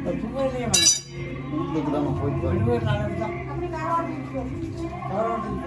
சுவையிலேயே வேணும் வீட்டுக்கு தான் நான் போயிட்டு வரேன் ரெண்டு பேரும் நல்லது தான் கவர்மெண்ட்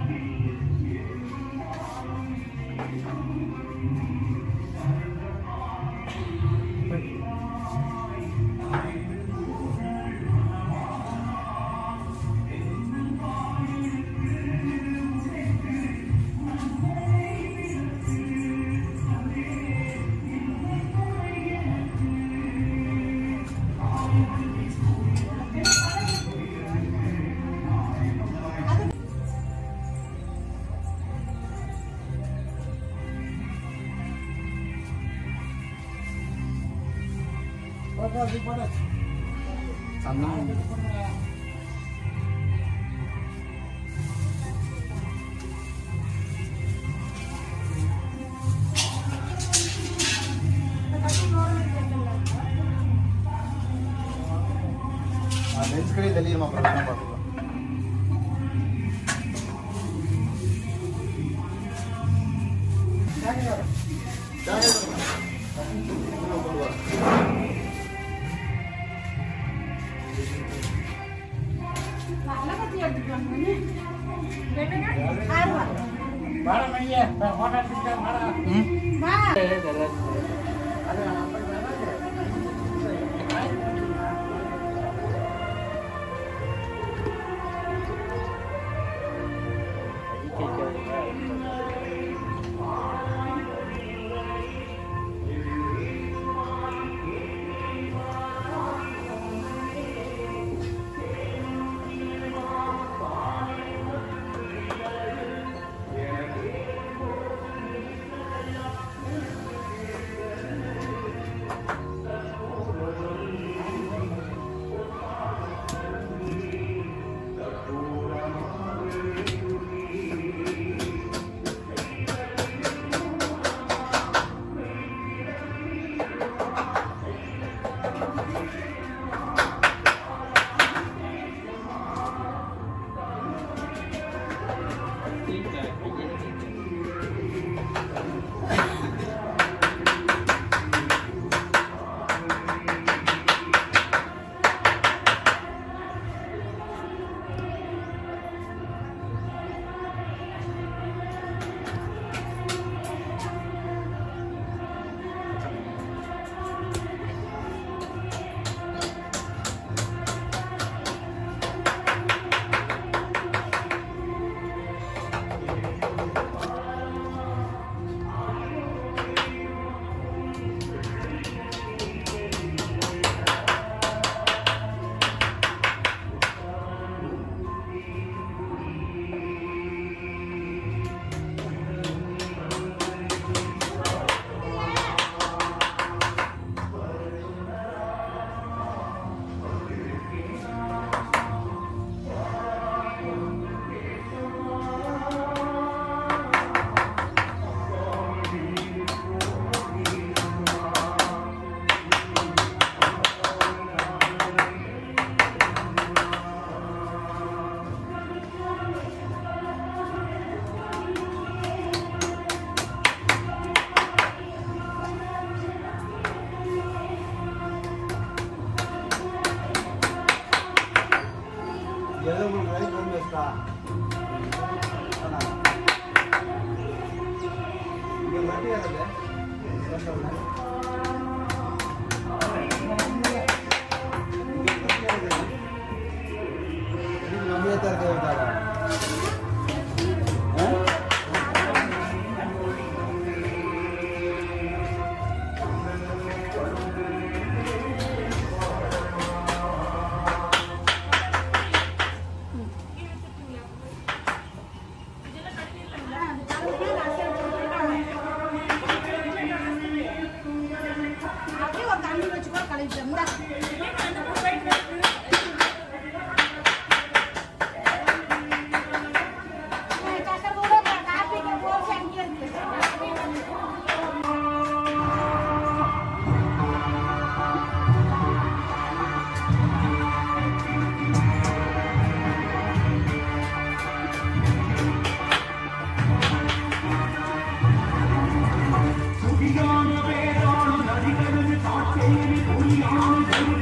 போட்டாச்சு போட்டாச்சு சந்தனம் லென்ஸ் கடையே தெரியுமா அப்புறம் வேணா பார்த்துக்கலாம் வாடா மைய போட்டாச்சு வாடா எதை உங்களுக்கு ரைட் பண்ணி வச்சுட்டா இங்கே வண்டி ஏறது நம்பியே தான் இருக்க விட்டாரா அப்படியே ஒரு தண்ணி வச்சு கூட கழுவிட்டேன் இந்தா. ஏய், சக்கரை கூட கா- காப்பிக்கு போட்டு அங்கேயே இருக்கு. துதியான பேரான நதிகளுக்கு சாட்சியின் பொறியான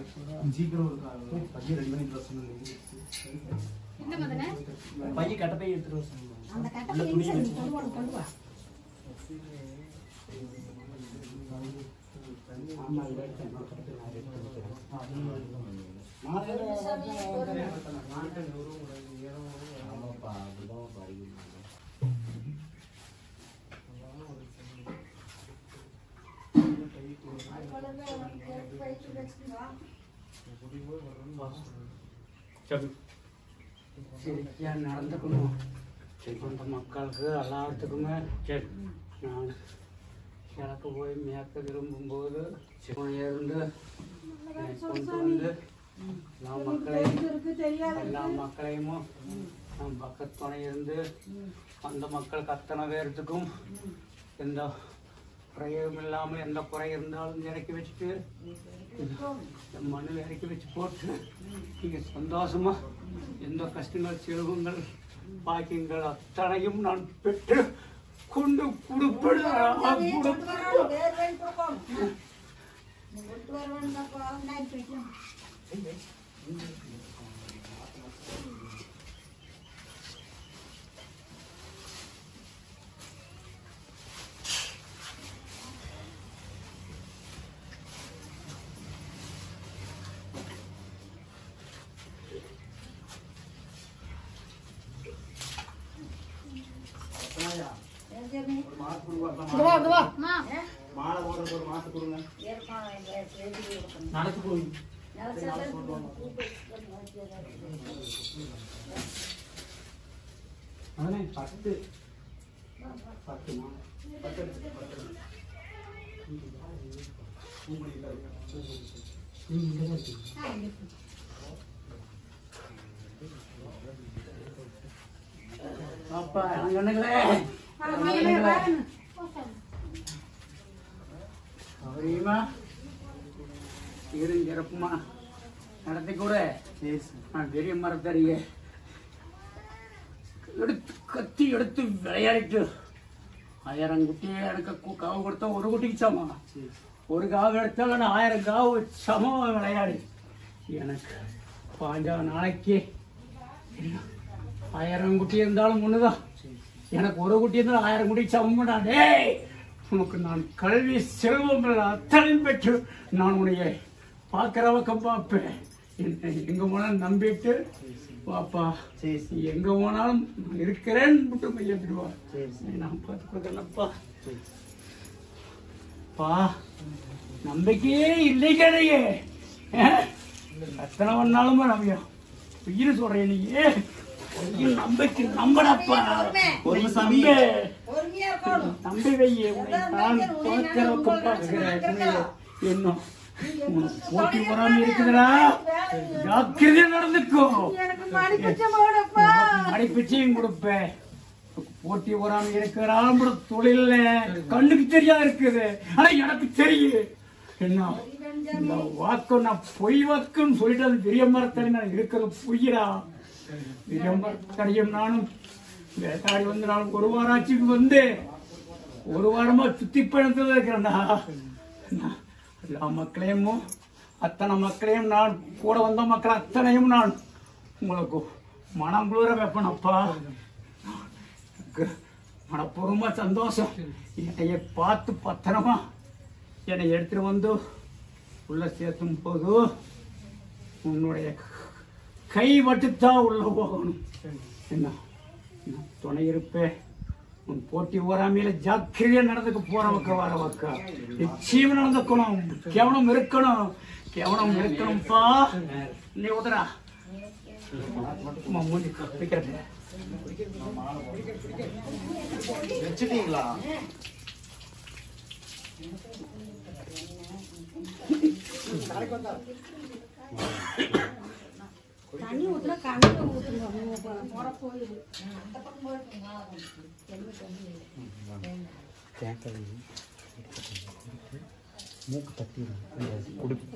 சீக்கிரம் ஒரு காரணம் பையன் ரெண்டு மணிக்கு வர சொன்னீங்க என்ன மதனே பையன் கட்ட பையன் எடுத்துட்டு வர சொன்னாங்க அந்த கட்டை எங்க சார் நீ கொண்டு வா கொண்டு வா ஆமா இதை எடுத்தேன் நான் கட்டத்தை நான் எடுத்து சரியா நடந்துக்கணும் அந்த மக்களுக்கு எல்லாத்துக்குமே சரி நான் கிழக்கு போய் மேற்க திரும்பும்போது சிவன் இருந்து என்னை கொண்டு வந்து எல்லா மக்களையும் எல்லா மக்களையும் நம் பக்கத்து துணை இருந்து அந்த மக்களுக்கு அத்தனை பேர்த்துக்கும் எந்த குறையும் இல்லாமல் எந்த குறை இருந்தாலும் இறக்கி வச்சுட்டு இந்த மண்ணில் இறக்கி வச்சு போட்டு நீங்கள் சந்தோஷமா எந்த கஷ்டங்கள் செல்வங்கள் பாக்கியங்கள் அத்தனையும் நான் பெற்று கொண்டு கொடுப்பேன் அம்மா மாலை போடுறதுக்கு ஒரு மாசம் கொடுங்க நடத்து போய் அதனே பத்து பத்து மாலை பத்து எடுத்து, பத்து எடுத்து. உங்களுக்கு இல்லை. நீங்க இங்கே தான் இருக்கீங்க. அப்பா அண்ணங்களே அவரையுமா இருஞ்சிறப்புமா நடத்தி கூட சரி சார் நான் பெரிய மரத்தறிய எடுத்து கத்தி எடுத்து விளையாடிட்டு ஆயிரம் குட்டியை எனக்கு கு- காவு கொடுத்தா ஒரு குட்டிக்கு சமம் சரி ஒரு காவு எடுத்தாலும் நான் ஆயிரம் காவு சமம் விளையாடி எனக்கு பாஞ்சா நாளைக்கு என்ன, ஆயிரம் குட்டி இருந்தாலும் ஒண்ணுதான் எனக்கு ஒரு குட்டி இருந்தாலும் ஆயிரம் குட்டி சமம்டா டேய் உனக்கு நான் கல்வி செல்வங்கள் அத்தனையும் பெற்று நான் உன்னைய பார்க்கிற பக்கம் பார்ப்பேன் என்னை எங்க போனாலும் நம்பிட்டு வாப்பா சரி நீ எங்க போனாலும் நான் இருக்கிறேன்னு மட்டும் மையப்பிடுவா சரி சரி நான் பார்த்து கொடுக்கலப்பா பா நம்பிக்கையே இல்லை கதையே எத்தனை பண்ணாலும் நம்பியா உயிர் சொல்றேன் நீ உயிர் நம்பிக்கை நம்படப்பா ஒரு நம்பு. சாமி. பொறுமையா இருக்கணும் நம்பி வையே உன்னை நான் பார்க்கிறவங்க பார்க்கிறேன் இன்னும் உனக்கு போட்டி வராம இருக்குதுடா ஜாக்கிரதையா நடந்துக்கோ எனக்கு மணி குச்சமாடப்பா மணி பிச்சையும் கொடுப்பேன் போட்டி வராம இருக்கிறான் தொழில்ல கண்ணுக்கு தெரியாத இருக்குது ஆனா எனக்கு தெரியும் என்ன இந்த வாக்கு நான் பொய் வாக்குன்னு சொல்லிட்டு அது பெரிய மரத்தடி நான் இருக்கிறது பொய்யரா பெரிய மரத்தடியும் நானும் வேட்டாடி வந்து நான் ஒரு வாரம் ஆட்சிக்கு வந்து ஒரு வாரமா சுத்தி பயணத்துல இருக்கிறேன்டா நான் எல்லா மக்களையும் அத்தனை மக்களையும் நான் கூட வந்த மக்கள் அத்தனையும் நான் உங்களுக்கு மனம் குளிர வைப்பேனப்பா எனக்கு மனப்பூர்வமா சந்தோஷம் என்னைய பார்த்து பத்திரமா என்னை எடுத்துட்டு வந்து உள்ள சேர்த்தும் போது உன்னுடைய கை மட்டுத்தான் உள்ள போகணும் என்ன நான் துணை இருப்பேன் உன் போட்டி ஓராமையில ஜாக்கிரதையா நடந்துக்க போற பக்க வர பக்கா நிச்சயம் நடந்துக்கணும் கவனம் இருக்கணும் கவனம் இருக்கணும்ப்பா நீ உதரா மூஞ்சி பிடிக்கிறது வச்சுட்டீங்களா தண்ணி ஊத்துனா கண்ணில் ஊத்துங்க போற போயிடு அந்த பக்கம் போயிட்டுங்களா மூக்கு தட்டிடும் குடுப்பு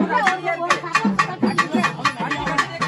ஒரு கட்டை கட்டிட்டு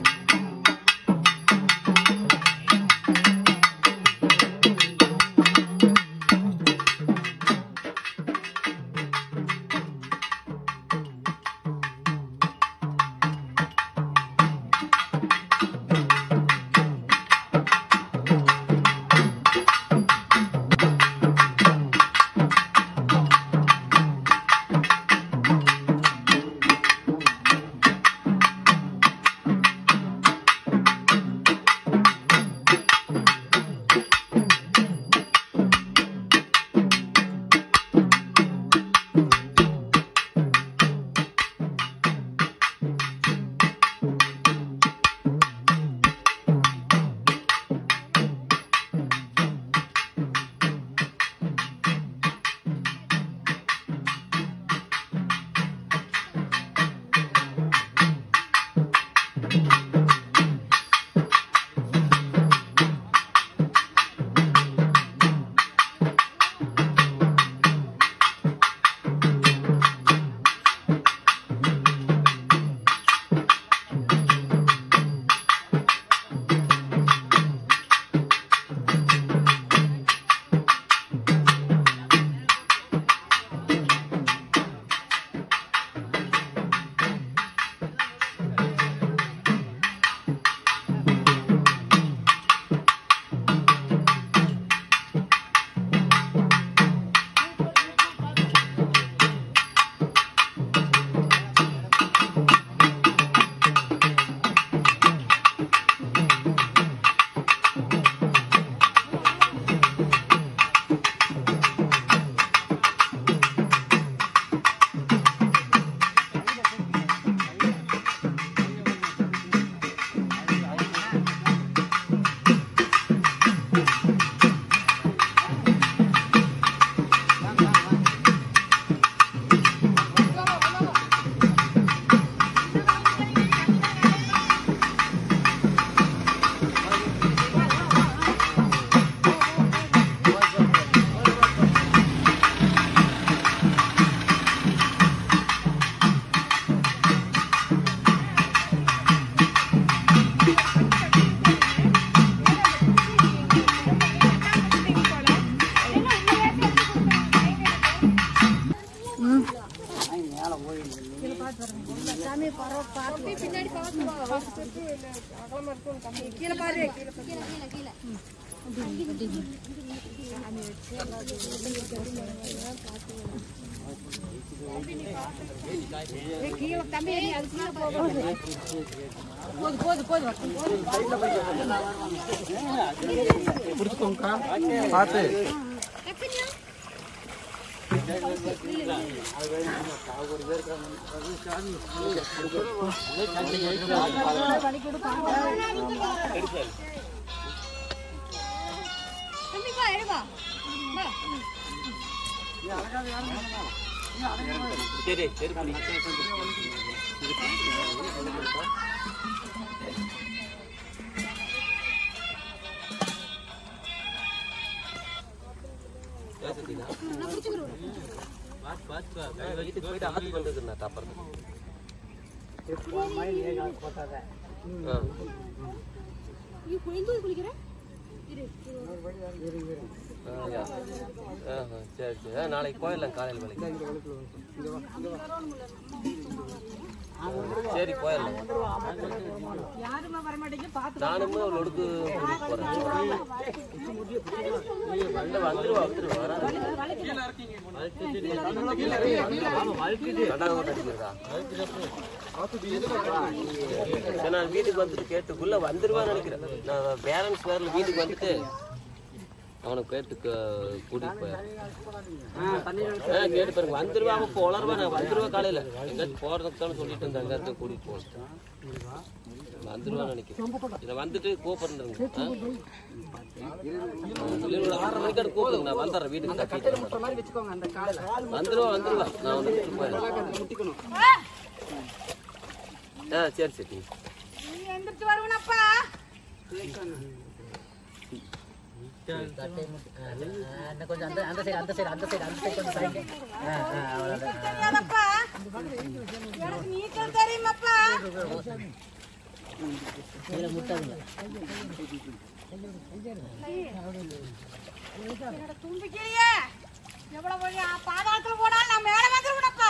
சாமி பரவ பார்த்து பின்னாடி கீழே பாரு கீழே கீழே கீழே தம்பி நீ அதுக்குள்ள போகுது போது போது போது பார்த்து தம்பி வா எடுவா வா நீ குளிந்து குளிக்கிற சரி சரி ஆ, நாளைக்கு போயிடலாம் காலையில் வேலைக்கு சரி போயிடலாம் யாருமா வர மாட்டேங்க பாத்து நானுமே ஒரு ஒடுக்கு கூட்டிட்டு போறேன் வந்து வந்துருவா வந்துருவா வராது. கண்டாங்க அடிக்கிறதா? சரி, நான் வீட்டுக்கு வந்துட்டு கேட்டுக்குள்ள வந்துருவான்னு நினைக்கிறேன் நான் பேரண்ட்ஸ் வேர்ல வீட்டுக்கு வந்துட்டு அவனை கேட்டு க- கூட்டிட்டு போயாரு ஆ கேட்டு பாருங்க வந்துருவா அவன் இப்போ உளருவா நான் வந்துருவா காலையில எங்காச்சும் போறதுக்கு சொல்லிட்டு இருந்தேன் எங்காச்சும் கூட்டிட்டு போகணும் வந்துருவான்னு நினைக்கிறேன் இதை வந்துட்டு கூப்பிடுறேங்க ஆறரை மணிக்கான கூப்பிடுங்க நான் வந்துடுறேன் வீட்டுக்கு தப்பிட்டு முட்டை மாதிரி வச்சுக்கோங்க அந்த காலை வந்துருவா வந்துருவா நான் வந்து போயிடுறேன் முட்டிக்கணும் ஆ சரி சரி நீ எந்திரிச்சு வருவனப்பா கட்டை முட்டு. ஆ, ஆ, இன்னும் கொஞ்சம் அந்த அந்த சைடு அந்த சைடு அந்த சைடு அந்த சைடு கொஞ்சம் சாய்ங்க. ஆ, ஆ, அவ்வளவுதான். ஆ. தெரியாதப்பா எனக்கு நீச்சல் தெரியுமாப்பா இதுல முட்டாதுங்க என்னோட தும்பிக்கையே எவ்வளவு வழி பாதாளத்துல போனாலும் நான் மேல வந்துருவேனப்பா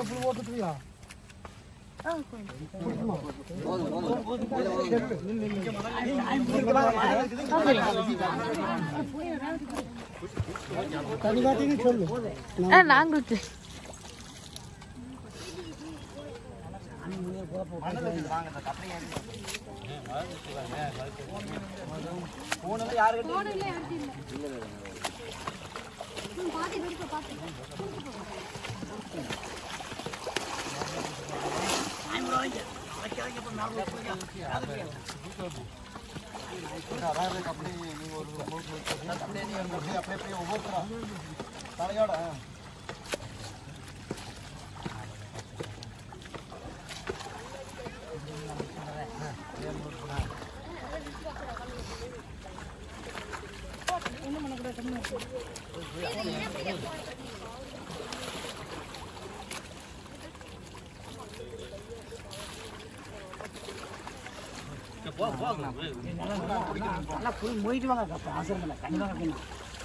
நல்லா போய் மொயிட்டு வாங்க அப்ப அவசரம் இல்லை கண்டிப்பாக வைக்கணும்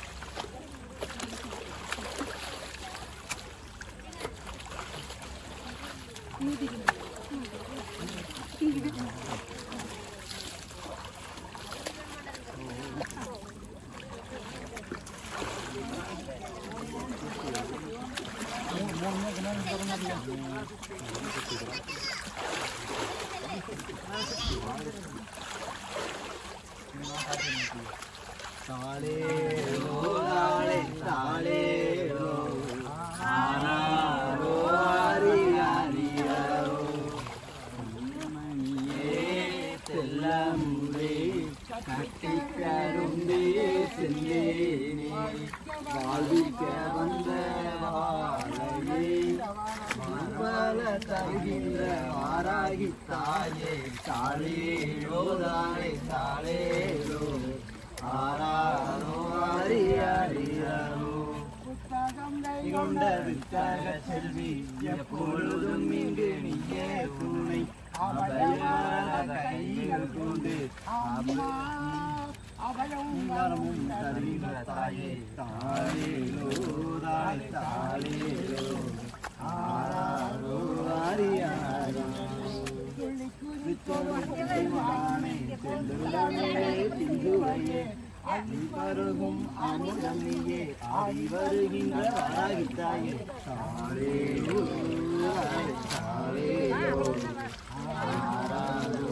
வாழ்விக்க வந்த வாழையே மறுபல தருகின்ற வாராகி தாயே தாளேலோ தாளே தாளேலோ ஆராரோ ஆரியாரியாரோ கொண்ட வித்தாக செல்வி எப்பொழுதும் இங்கு நீயே துணை அபயமான கைகள் கொண்டு அபயமும் தருகின்ற தாயே தாளேலோ தாய் தாளேலோ ஆராரோ ஆரியாரோ வித்தோடுவானே செல்லுடனே திங்குவையே பருகும் அமுதம் நீயே ஆடி வருகின்ற வாராகித்தாயே தாளேலோ தாளேலோ ஆராரோ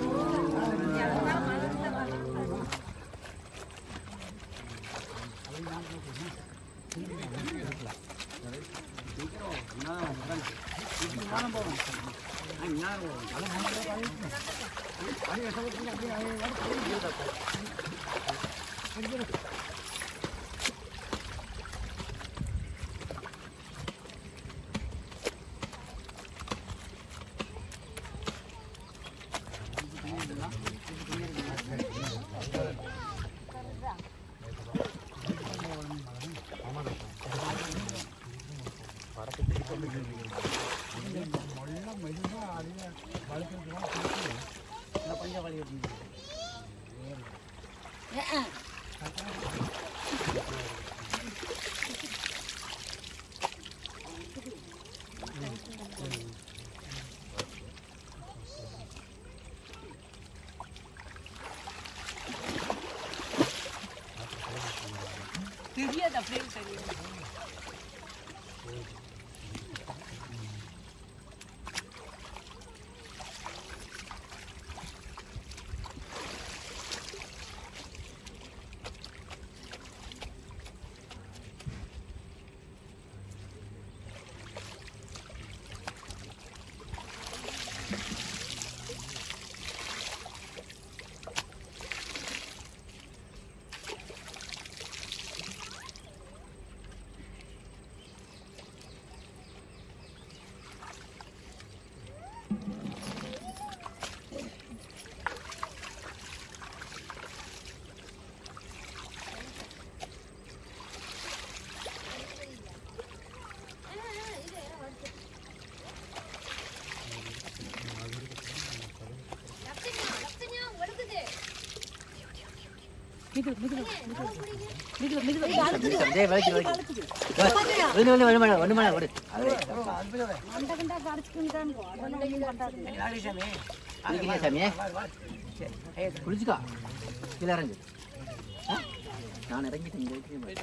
டேய், வலிக்குது, வலிக்குது. ஒண்ணு, ஒண்ணு, ஒண்ணு மேல, ஒண்ணு மேல, ஓடு. அது, அந்த கண்டா கடிச்சுக்கிட்டான் ரெண்டையும் கட்டாது குளிக்கிறியா சாமி? குளிச்சுக்கோ. கீழே இறங்கு. ஆ? நான் இறங்கிட்டேன் இங்க இருக்கேன்.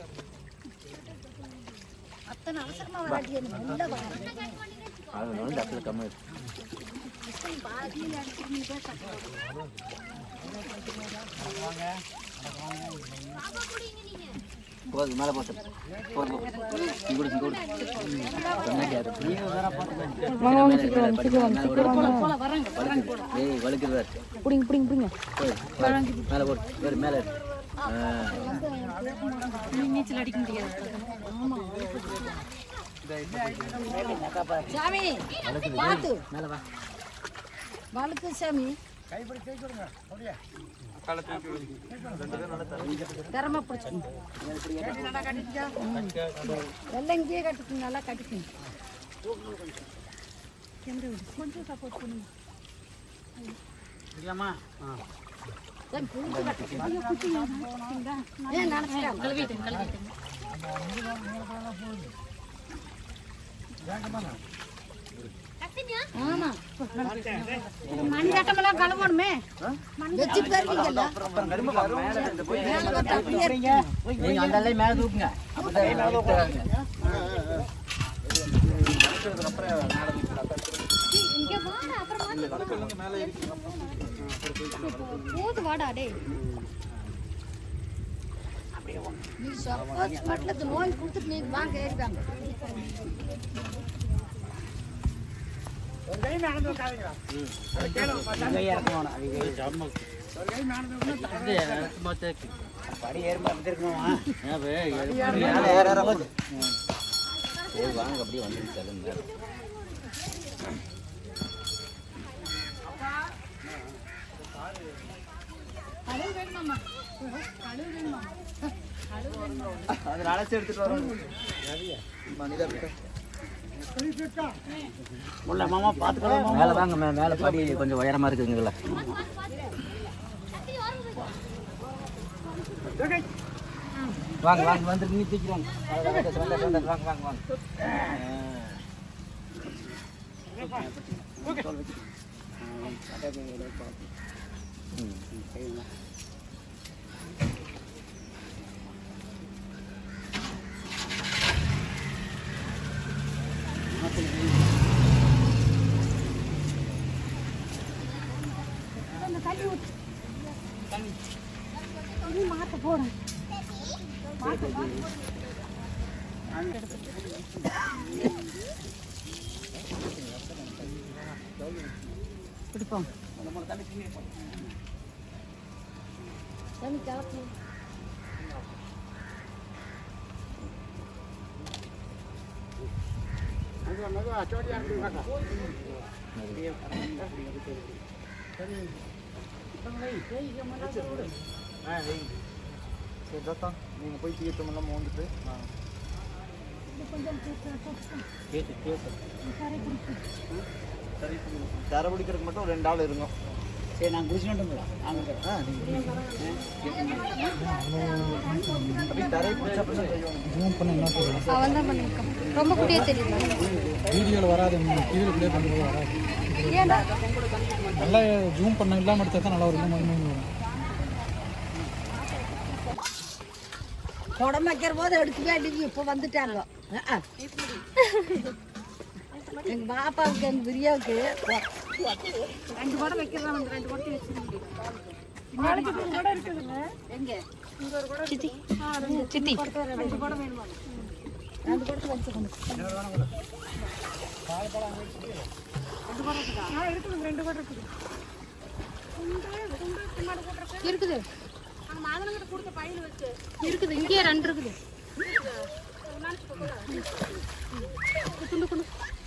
அத்தனை அவசரமா வராட்டி எனக்கு உள்ள வர அது வந்து அப்படி கம்மல் இருக்கு. போது மேலே போட்டு போது போ. இங்க கொடு, இங்க கொடு. சொன்னாடி அது. போல வராங்க ஏய், வழுக்குது பாரு. புடிங்க புடிங்க புடிங்க போடு, பாரு. மேலே போடு பாரு, மேலே இரு. ஆ. நீச்சல் அடிக்க முடியாது சாமி பார்த்து மேலே வா வழுக்கு சாமி திறமை பிடிச்சிக்கணும் எல்லாம் இங்கேயே கட்டிக்கணும் நல்லா கட்டிக்கணும் கொஞ்சம் சப்போர்ட் பண்ணுங்க சாமி, புரிஞ்சு கட்டுங்க. ஐயோ, குட்டிங்க. ஏன் நினைச்சிட்டாங்க கழுவிட்டேன் கழுவிட்டேன் ஆமா மண் சட்டமெல்லாம் கழுவணுமே வச்சுட்டு வருவீங்கல்ல மேல வந்து அப்படியே இருக்கு. நீங்க அந்த எல்லையை மேலே தூக்குங்க அப்பதான் இழுத்துறாங்க. இங்க வாடா அப்புறம் போது வாடா டேய் நீ சப்போஸ் மட்டும் நோய் கொடுத்துட்டு நீ வாங்க ஏறிவாங்க ஒரு கை நடந்து உட்காருங்க சரி, வாங்க அப்படியே வந்துட்டு தள்ளுங்க. கழுவு வேணுமாம்மா கழுவு வேணுமா மேலே வாங்க மே- மேலே படி கொஞ்சம் உயரமா இருக்குதுங்களா வாங்க வாங்க வந்து நீ தூக்கி வாங்க வாங்க, வாங்க, வாங்க, வாங்க, வாங்க, வாங்க, வாங்க. அந்த தண்ணி ஊத்து தண்ணி மாத்த போடு மாத்த மாத்த பிடிப்போம் தண்ணி கலப்பு மெதுவா மெதுவா சோடியா இருக்குங்க நீங்க போய் தீர்த்தமெல்லாம் மோந்துட்டு தர பிடிக்கிறதுக்கு மட்டும் ரெண்டு ஆள் இருங்க சரி நான் குடிச்சுட்டுங்களா அப்படி தரை பிடிச்ச அப்புறம் செய்வாங்க அவன் தான் பண்ணிருக்கான் ரொம்ப குட்டியே தெரியல வீடியோவில் வராது டிவியில் ப்ளே பண்ணுறது வராது ஏன்டா நல்லா ஜூம் பண்ண இல்லாமல் எடுத்தா தான் நல்லா இருக்கும் மகிமை வரும் குடம் வைக்கிற போது எடுக்கவே அடிக்கு இப்போ வந்துட்டாங்க அஹ். எங்க பாப்பாவுக்கு எங்க பிரியாவுக்கு ரெண்டு குடம் வைக்கிறதா வந்து ரெண்டு குடத்தை வச்சிருக்கீங்க கூட இருக்குதுங்க எங்க சித்தி சித்தி ரெண்டு குடம் வேணுமா ரெண்டு குடத்தை வச்சுக்கணும் ரெண்டு குடம் இருக்குது இருக்குது இருக்குது இங்கேயே ரெண்டு இருக்குது துண்டு கொண்டு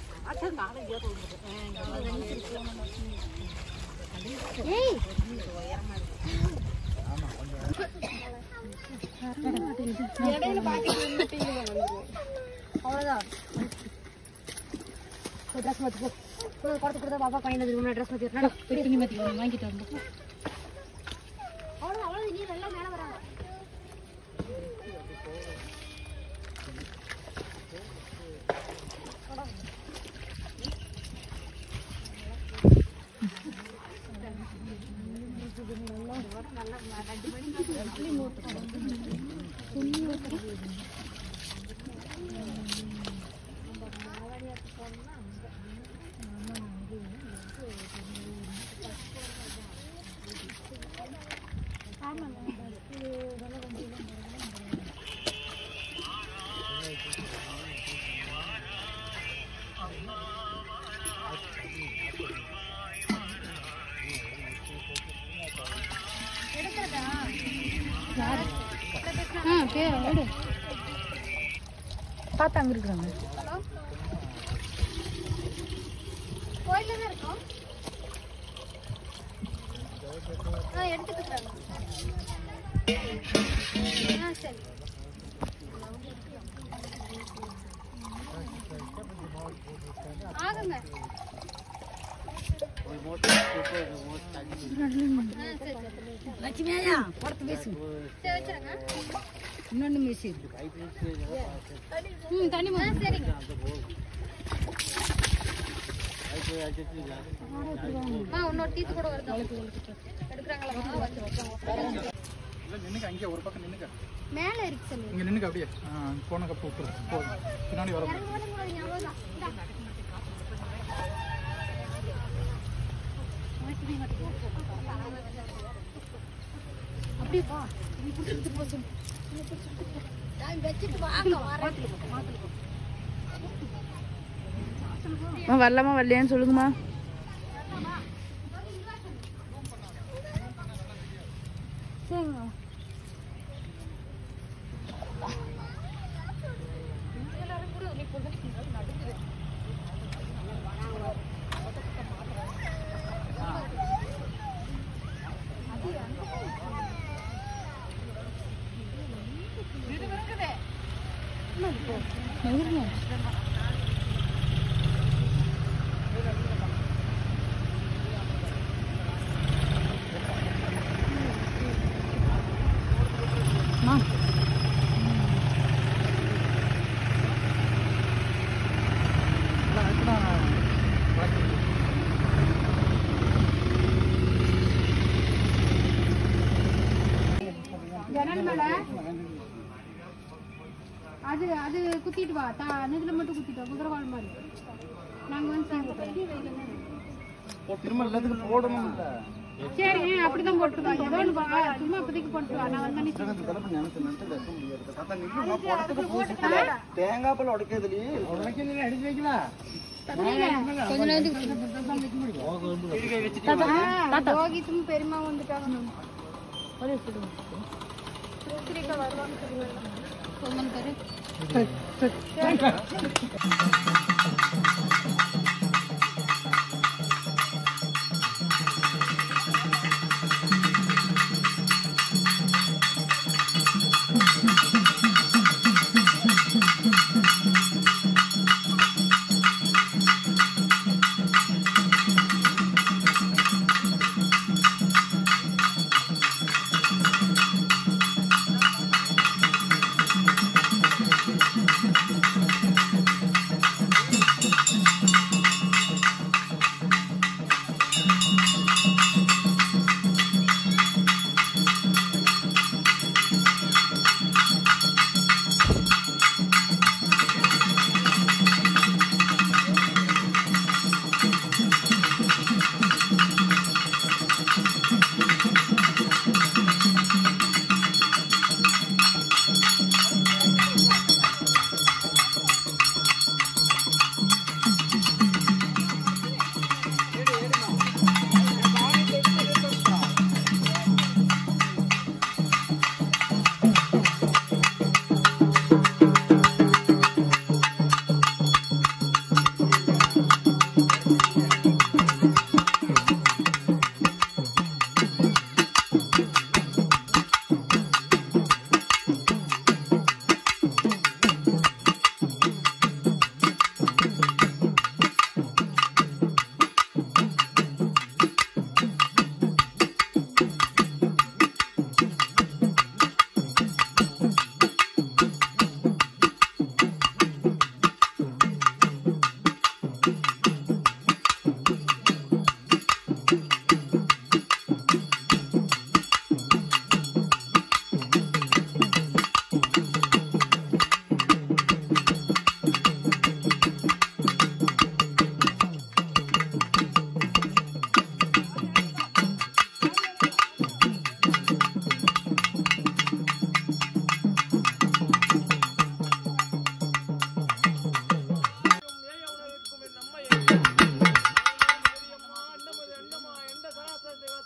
ஏய் இடையில பாக்கெட் அவ்வளோதான் ட்ரெஸ் மாற்றி போ குடத்து கொடுத்தா பாப்பா பையன் முன்னாடி ட்ரெஸ் மாற்றி பெட்டிங்க மாற்றி வாங்கிட்டு வந்து அவ்வளோ அவ்வளோ நீ நல்லா மேலே வராங்க ஆ பேர் எடு பார்த்தா அங்கே இருக்கிறாங்க கோயில தான் இருக்கோம் ஆ எடுத்துக்கிறாங்க ஆ சரி ஆகுங்க லட்சுமியா படத்து பேசு சரி வச்சிருங்க இன்னொன்று பேசு ம் தண்ணி ஆ சரிங்க ஆ இன்னொரு டீத்து கூட வருது எடுக்கிறாங்களா வச்சிருக்கோம் இல்லை நின்னுக்க அங்கேயே ஒரு பக்கம் நின்னுக்க மேலே இருக்கு சொல்லு இங்கே நின்னுக்க அப்படியே ஆ போன கப்பு விட்டுரு போதும் பின்னாடி வர இறங்க வருங்க அது ஞாபகம் தான் இந்தா. அப்படியே பா நீ பிடிச்சிட்டு போ சொல்லு நீ பிடிச்சிட்டு போ. நான் வச்சுட்டு வாங்க வரேன் வரலாமா வரலையான்னு சொல்லுங்கம்மா சரிங்க ஜன்னல் மேல அது அது குத்திட்டு வா தா இதுல மட்டும் குத்திட்டு வா குதிரவாள் மாதிரி நாங்க வந்து சேர்ந்து திரும்ப எல்லாத்துக்கும் போடணும் இல்ல சரி அப்படிதான் போட்டுருவாங்க ஏதோ ஒன்று பா சும்மா இப்போதைக்கு போட்டு வா நான் வந்து தலைப்பு நினைச்சு நினைச்சு வைக்க முடியாது தாத்தா நிக்கு நான் போடத்துக்கு பூசி தேங்காய் பால் உடைக்கிறதுலயே உடைக்கிறதுல எடுத்து வைக்கலாம் கொஞ்ச நேரத்துக்கு யோகித்தும் பெருமா வந்துட்டாங்க சூத்திரிக்கா வருவாங்க சொல்லுங்க பேரு ஆ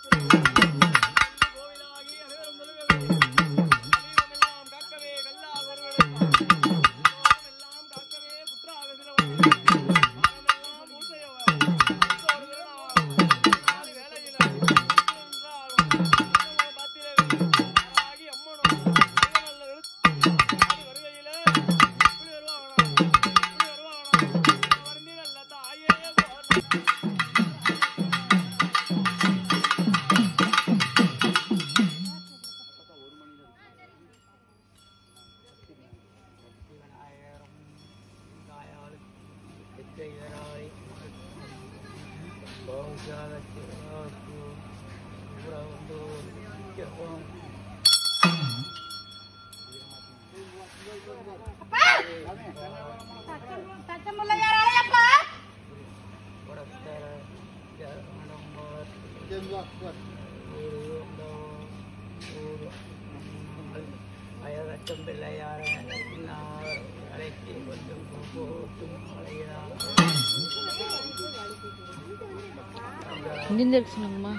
இங்கிருந்து இருக்கு சொல்லுங்கம்மா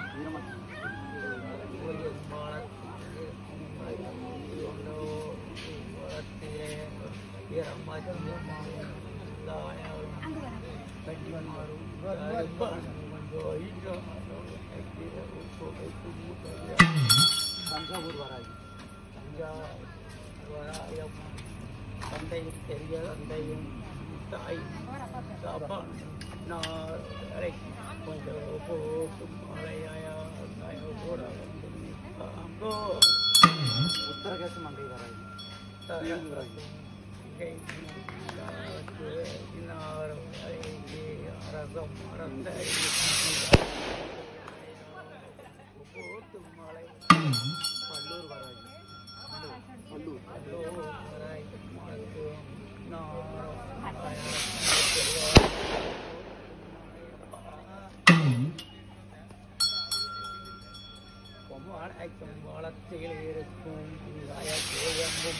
தந்தையும் பெரிய தந்தையும் தாய் சாப்பான் நான் கொஞ்சம் போட்டும் மழையாயா தாயோ கூட வந்து நிற்பாங்கோ உத்தரகேச மங்கை வராது அரசம் மறந்த போட்டும் மழை பல்லூர் வராது பல்லூர் வளத்தில் இருக்கும் கோயம்பும்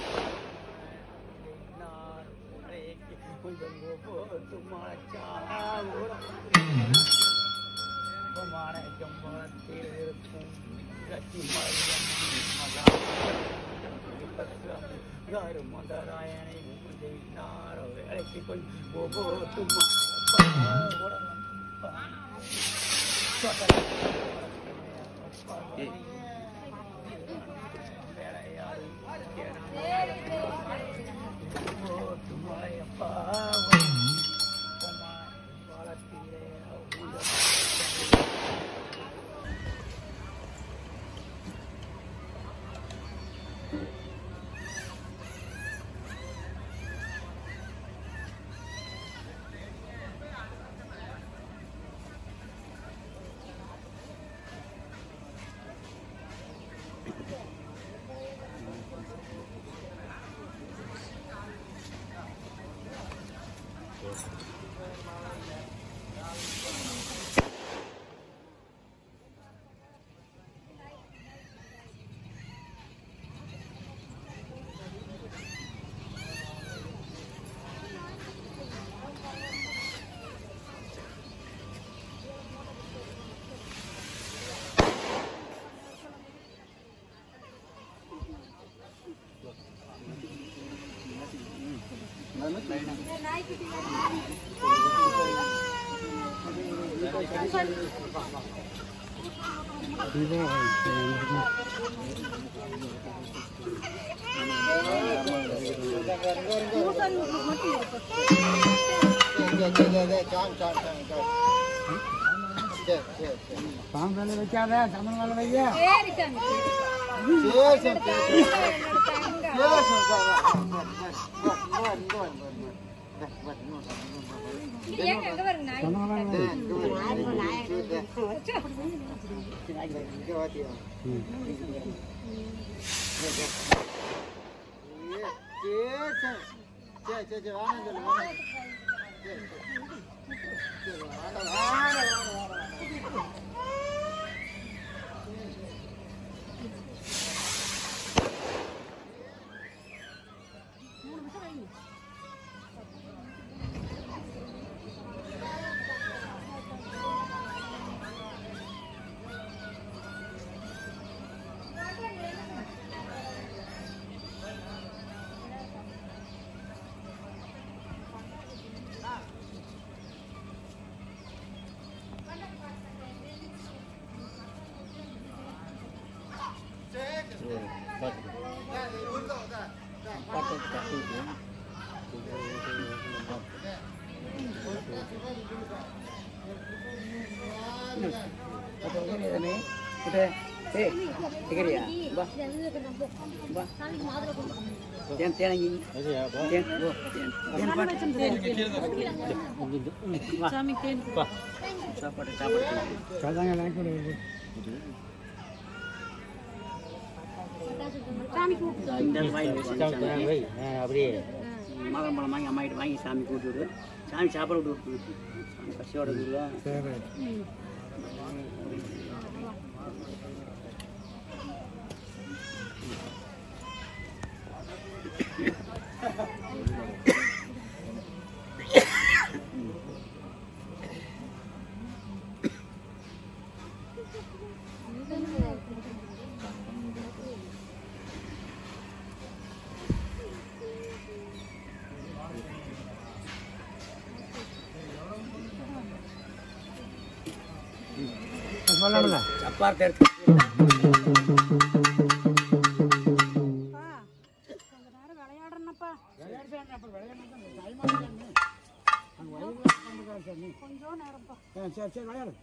கொஞ்சம் போட்டும் மழைச்சாவூரம் வளத்தில் இருக்கும் கட்சி யாரும் மதராயனை நாரோ வேலைக்கு கொஞ்சம் போட்டும் பாம்பு மேல வைக்காத சமன் மேல வைய ஏய் டிகரியா வா வா தேன் தேனங்கி தேன் ஓ தேன் தேன் பாட்டு வா சாப்பாடு சாப்பாடு இந்த வாயில் வச்சு சாமி. அப்படியே மாதுளம் பழம் வாங்கி அம்மா கிட்ட வாங்கி சாமி கூட்டி விடு சாமி சாப்பாடு விட்டு விட்டு சாமி பசியோட இருக்குதா சப்பாத்தி எடுத்து சரி சரி விளையாடு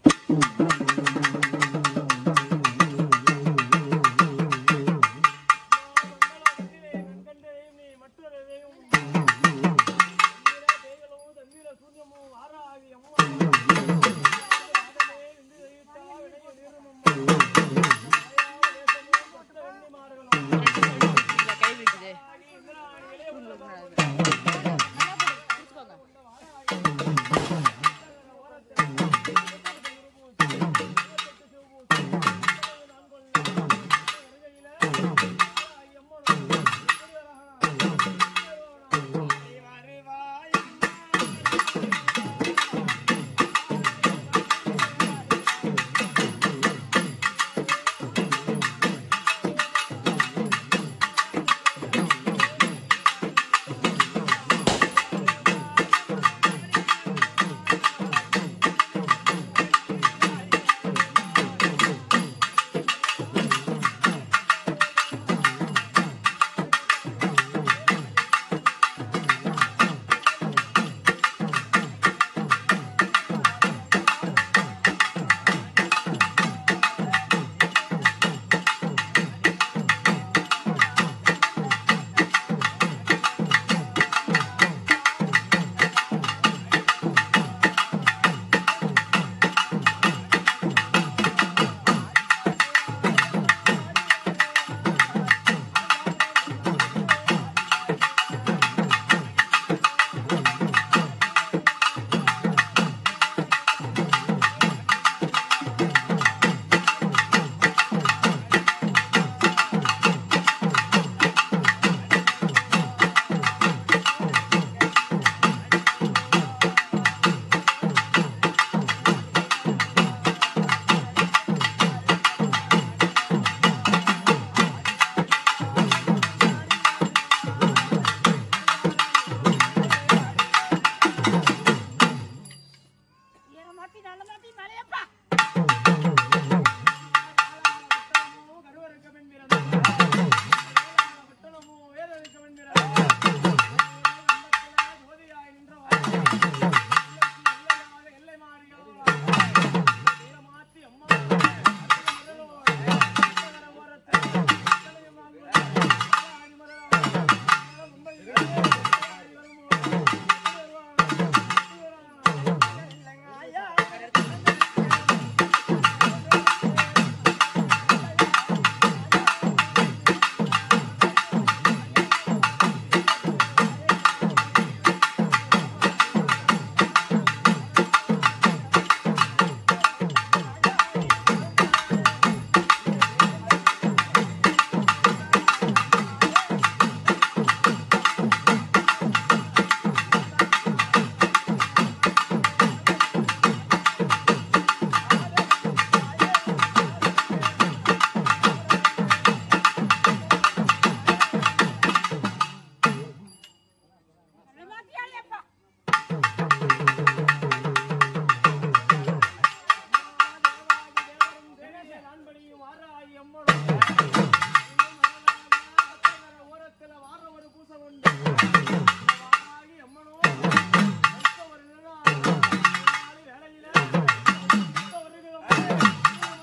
வேலையில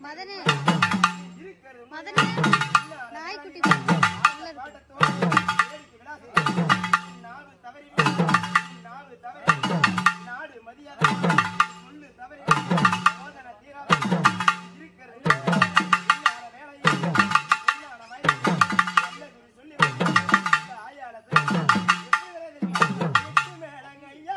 மதனே இருக்கிறது மதனே நாய்க்குட்டி நல்லா இருக்கு. நாடு மதியாத சொல்லு தவறி சோதனை தீராத இருக்கிறது இல்லாத வேலையில் இல்லாத வயலில் நல்லது சொல்லி இந்த ஆயால சொல்லி எப்படி வரை தெரியுமா? எட்டு மேளங்க ஐயா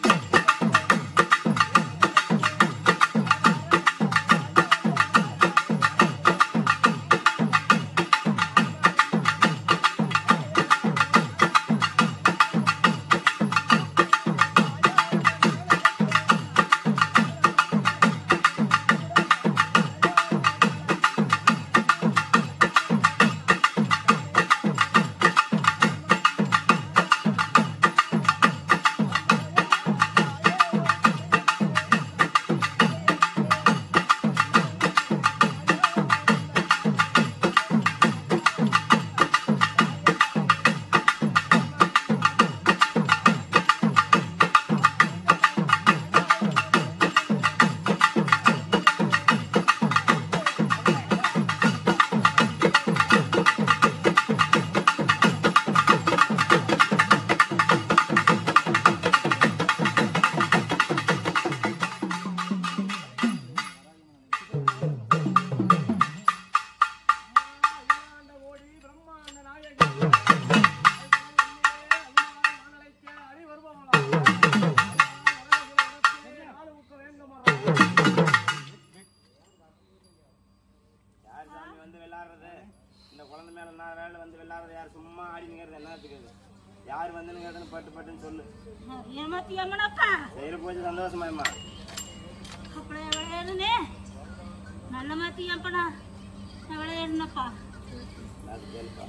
யார் சாமி வந்து விளையாடுறது இந்த குழந்தை மேல நான் வேலை வந்து விளையாடுறது யார் சும்மா ஆடினுங்கிறது என்னத்துக்கு இது? யார் வந்துன்னு பட்டு பட்டுன்னு சொல்லு ஏமாத்தி அம்மனப்பா செய்யற போச்சு சந்தோஷமாயம்மா அப்படியே விளையாடுனே நல்ல மாத்தி அப்பனா நான் விளையாடுனப்பா அது கேளுப்பா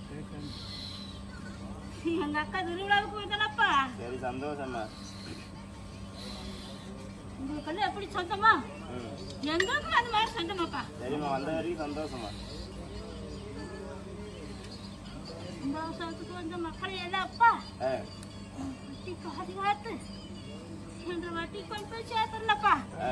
எங்க அக்கா திருவிழாவுக்கு போய்தானப்பா சரி சந்தோஷம்மா உங்களுக்கு எப்படி சொந்தமா ம் எங்களுக்கும் அந்த மாதிரி சொந்தமாப்பா சரிம்மா வந்த வரைக்கும் சந்தோஷமா இந்த வருஷத்துக்கு வந்த மக்களை எல்லாம் அப்பா ஆ வட்டி பாதி வாத்து என்ற வட்டி கொண்டு போய் சேர்த்துடலப்பா ஆ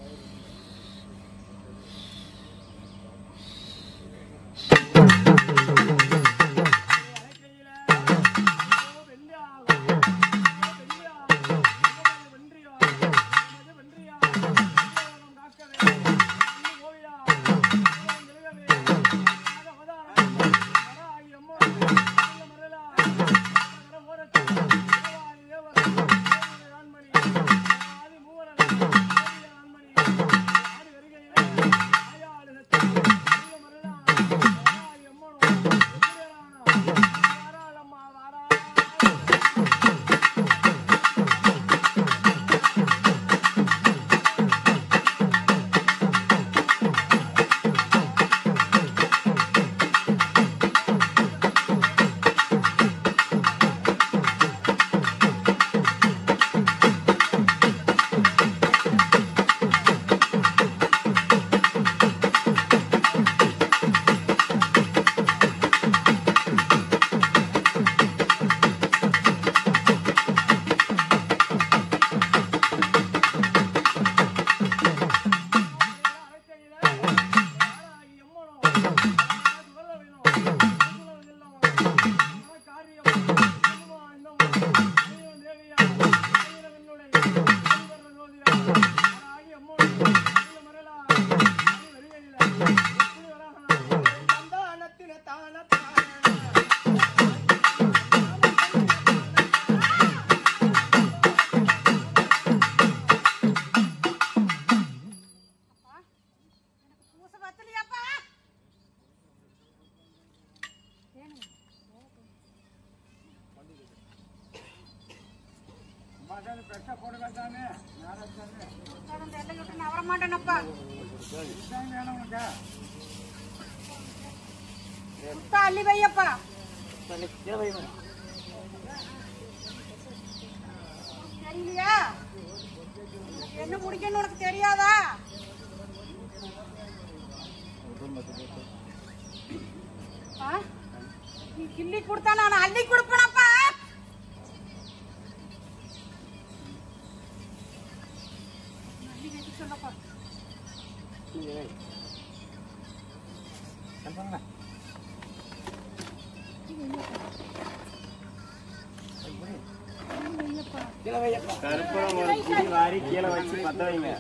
பூச பத்தலையாப்பா பெருசா போடுங்க சாமி நாராஜ் சாமி கடந்த எல்லை விட்டு நான் வர மாட்டேனப்பா சாமி வேணும் உனக்கு சுத்தா அள்ளி வையப்பா தெரியலையா உனக்கு என்ன முடிக்கணும்னு உனக்கு தெரியாதா ஆ? நீ கிள்ளி கொடுத்தா நான் அள்ளி கொடுப்பேனப்பா அள்ளி வைக்க சொல்லப்பா கருப்பணம் ஒரு குடி வாரி கீழே வச்சு பத்த வைங்க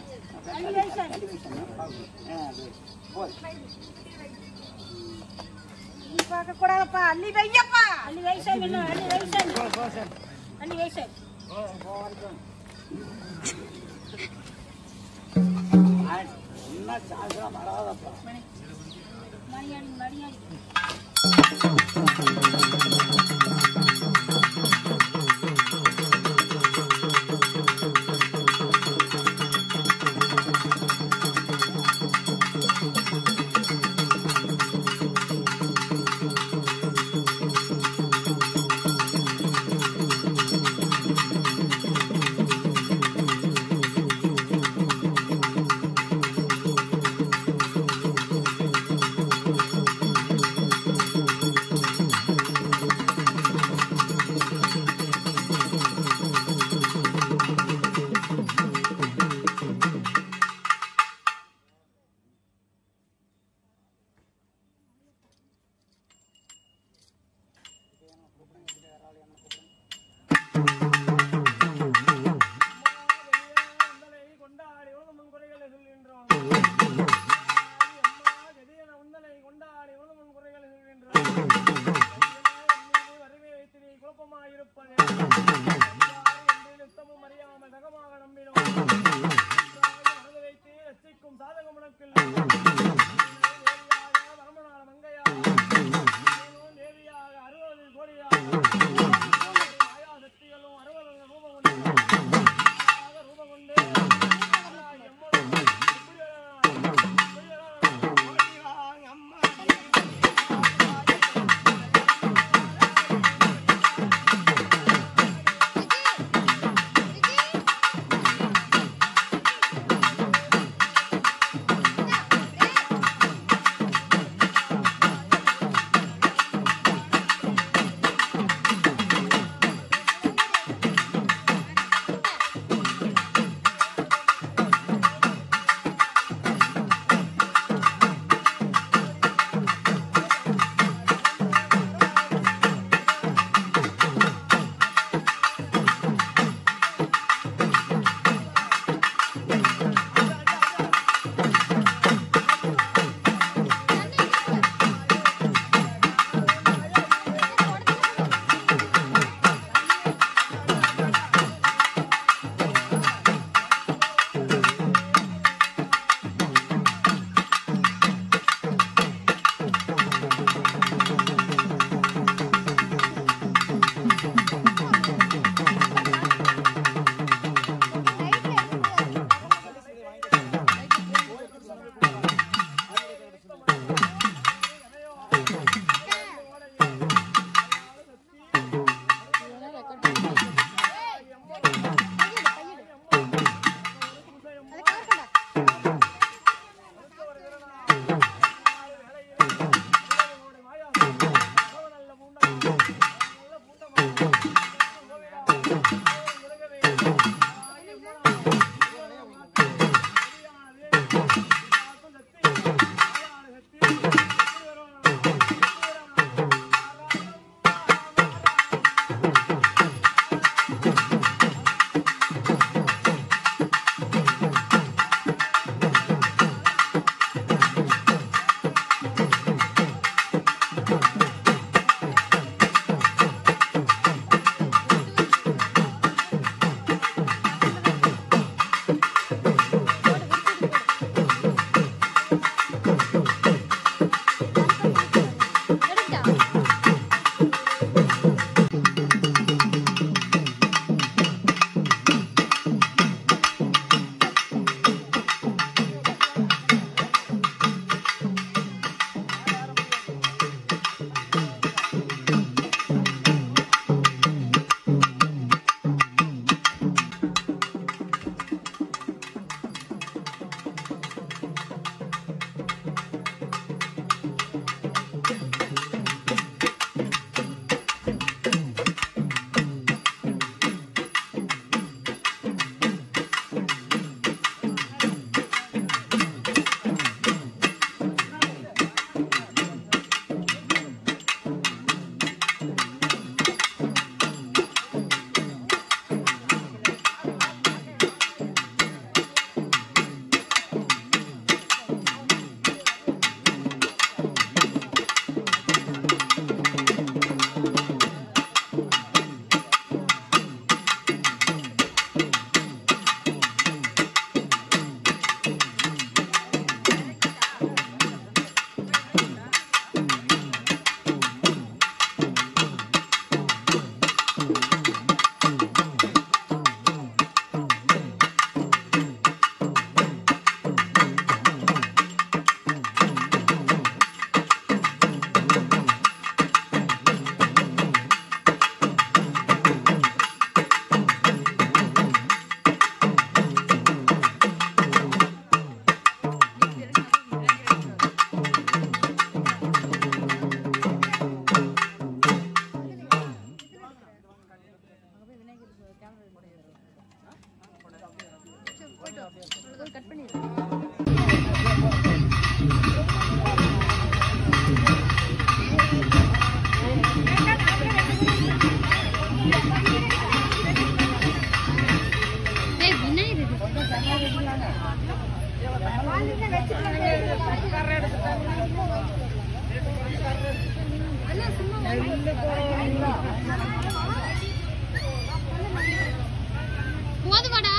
பார்க்க கூடாதப்பா அள்ளி வையப்பா அள்ளி வயசா இன்னும் அள்ளி வயசா அள்ளி வயசா மணியாடி மணியாடி ஆ போதுமாடா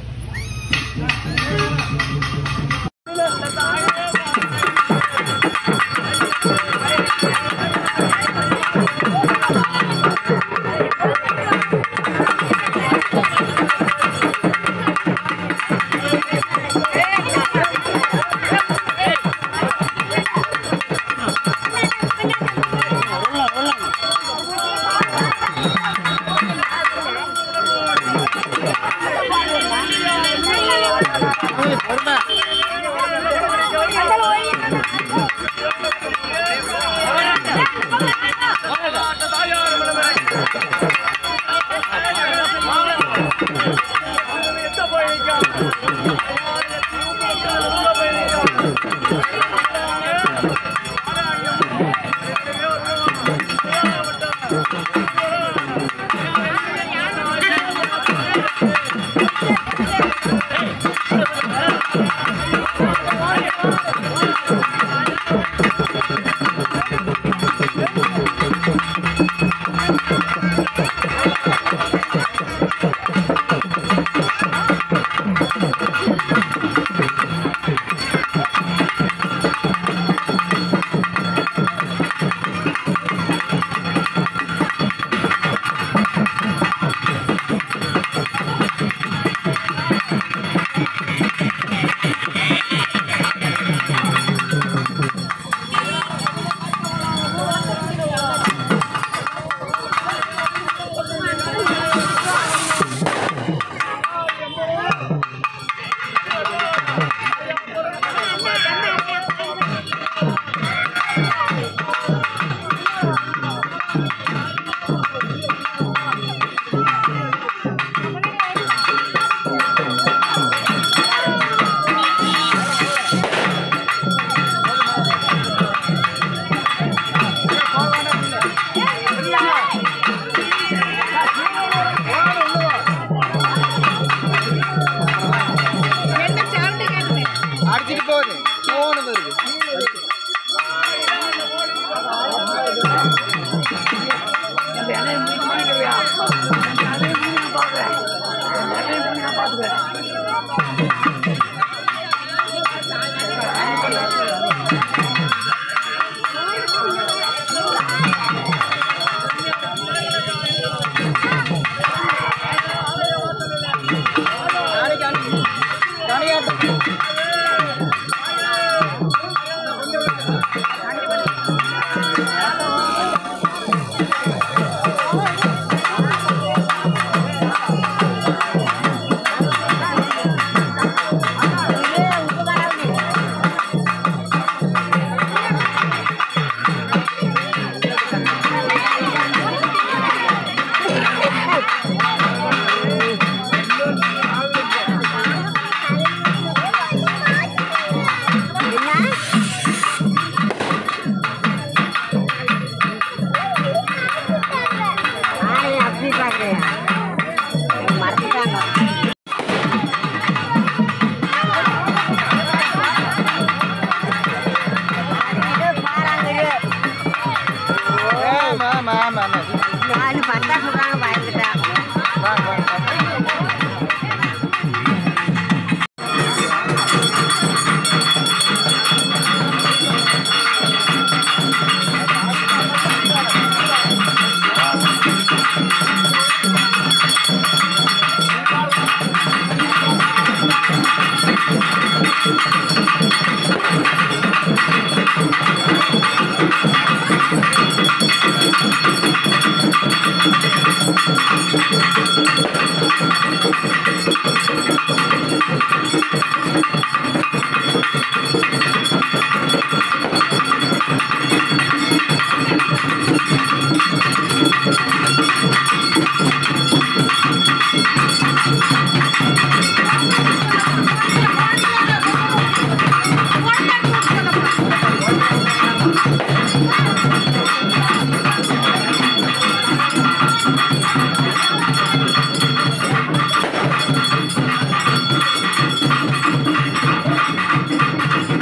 அடிச்சிட்டு போகுது போன வருது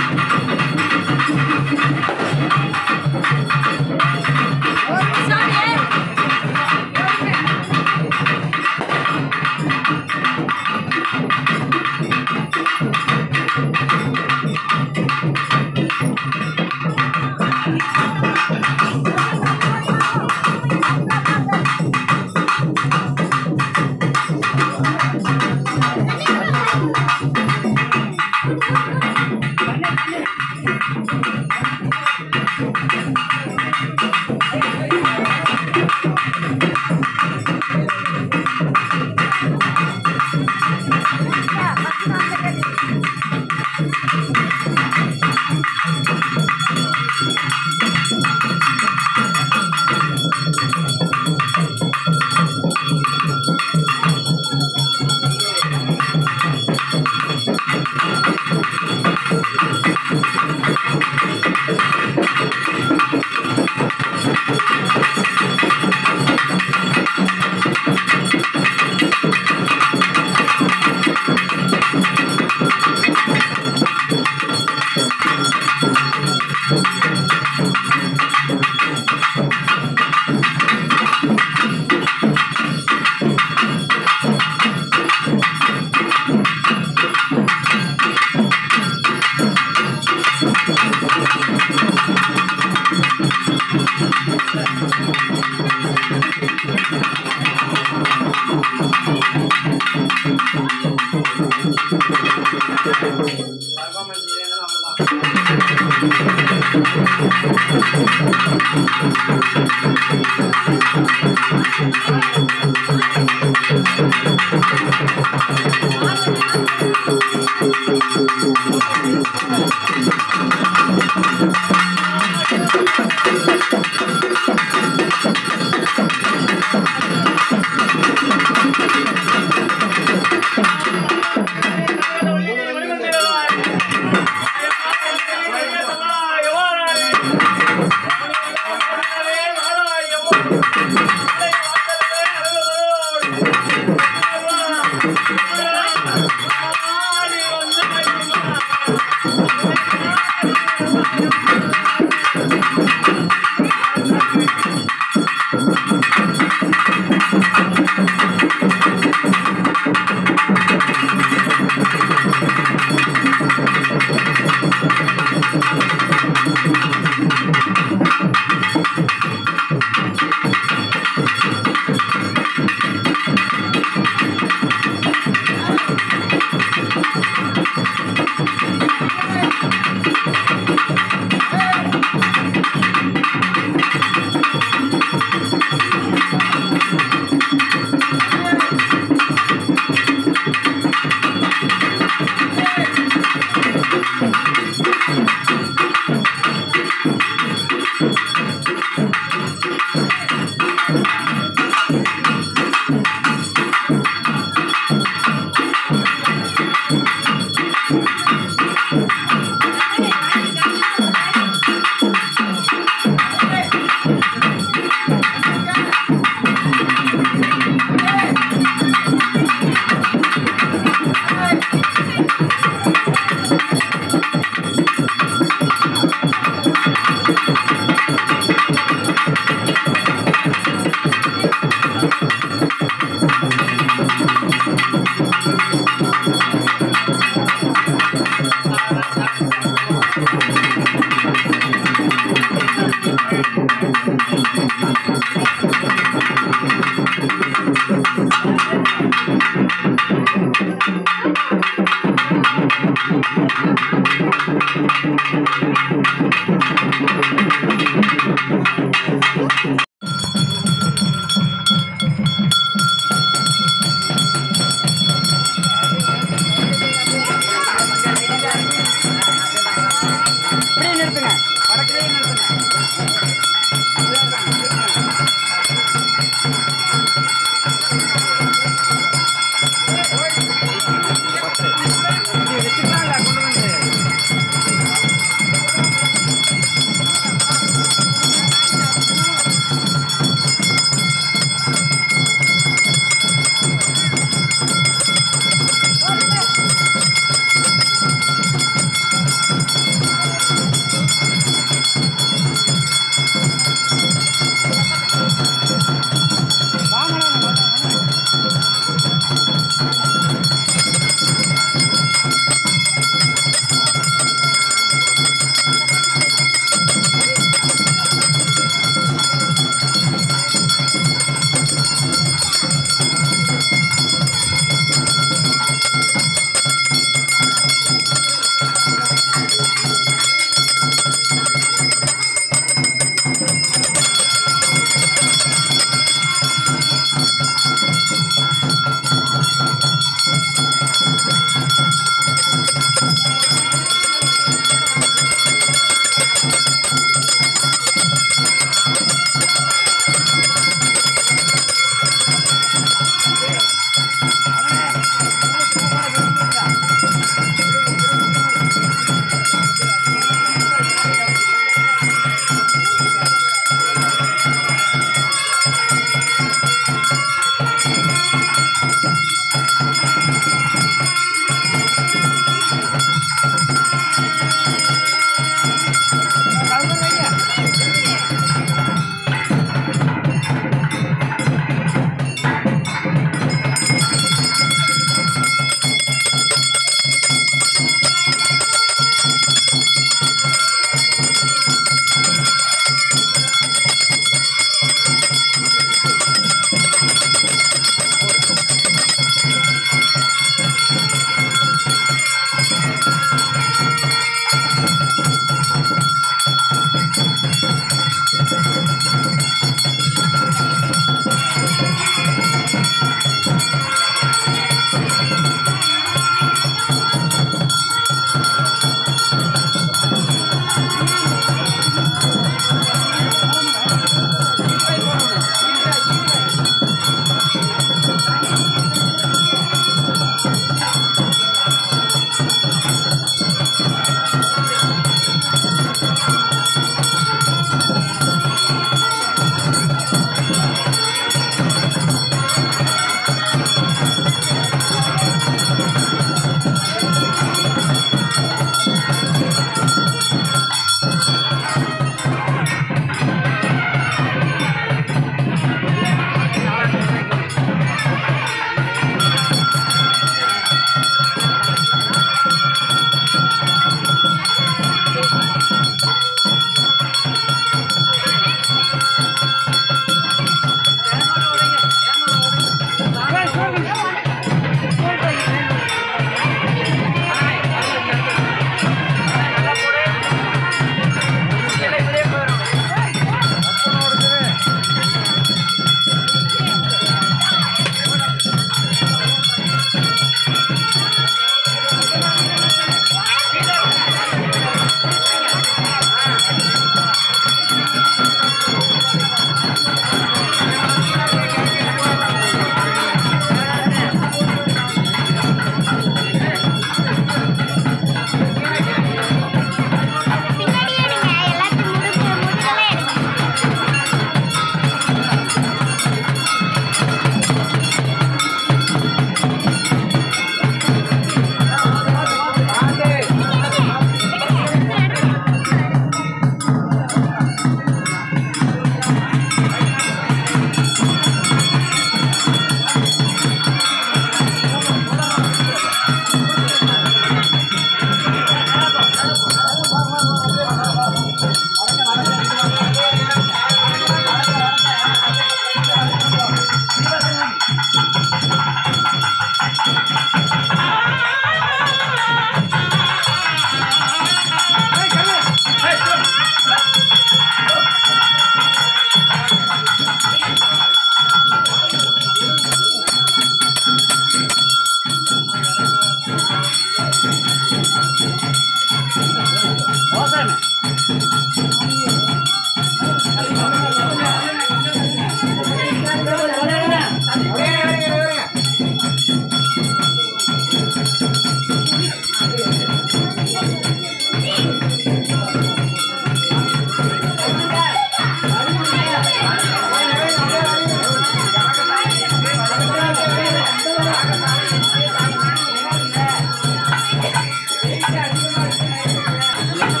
சாமி ஆ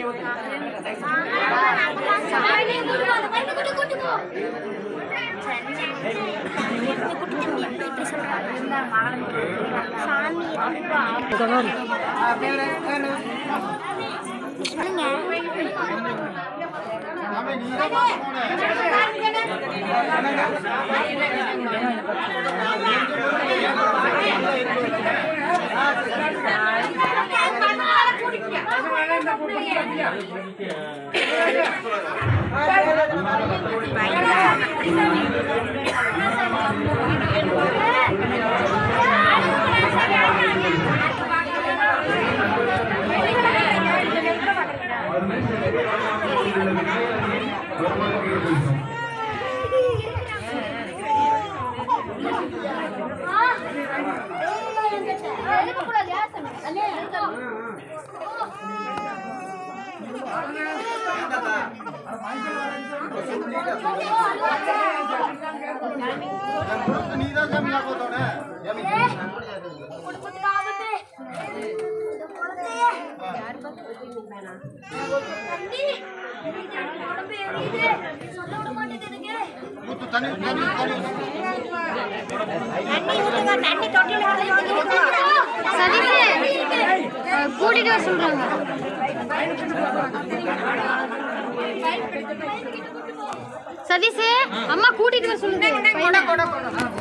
கூட்டிட்டு வர சொல்றாங்க சதீஷ் அம்மா கூட்டிட்டு வர சொல்லுங்க